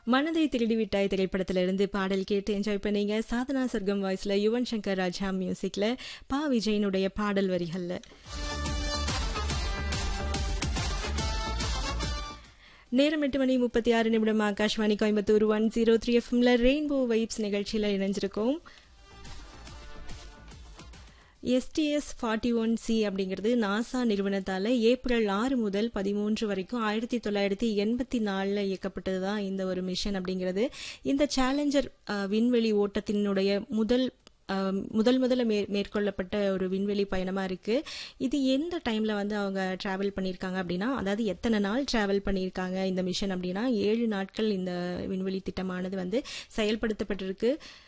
மனதை திருடி விட்டாய் திரைப்படத்திலிருந்து பாடல் கேட்டு என்ஜாய் பண்ணீங்க சாதனா சொர்க்கம் வாய்ஸ்ல யுவன் சங்கர் ராஜா மியூசிக்ல பா விஜயனுடைய பாடல் வரிகள்ல நேரம் எட்டு மணி முப்பத்தி ஆறு நிமிடம் Akashvani Coimbatore one zero three எஃப்எம்ல ரெயின்போ வைப்ஸ் நிகழ்ச்சியில் இணைஞ்சிருக்கோம் எஸ்டிஎஸ் ஃபார்ட்டி ஒன் சி அப்படிங்கிறது நாசா நிறுவனத்தால் ஏப்ரல் ஆறு முதல் பதிமூன்று வரைக்கும் ஆயிரத்தி தொள்ளாயிரத்தி எண்பத்தி நாலில் இயக்கப்பட்டது தான் இந்த ஒரு மிஷன் அப்படிங்கிறது இந்த சேலஞ்சர் விண்வெளி ஓட்டத்தினுடைய முதல் முதல் முதல்ல மே மேற்கொள்ளப்பட்ட ஒரு விண்வெளி பயணமாக இருக்குது இது எந்த டைமில் வந்து அவங்க ட்ராவல் பண்ணியிருக்காங்க அப்படின்னா அதாவது எத்தனை நாள் ட்ராவல் பண்ணியிருக்காங்க இந்த மிஷன் அப்படின்னா ஏழு நாட்கள் இந்த விண்வெளி திட்டமானது வந்து செயல்படுத்தப்பட்டிருக்கு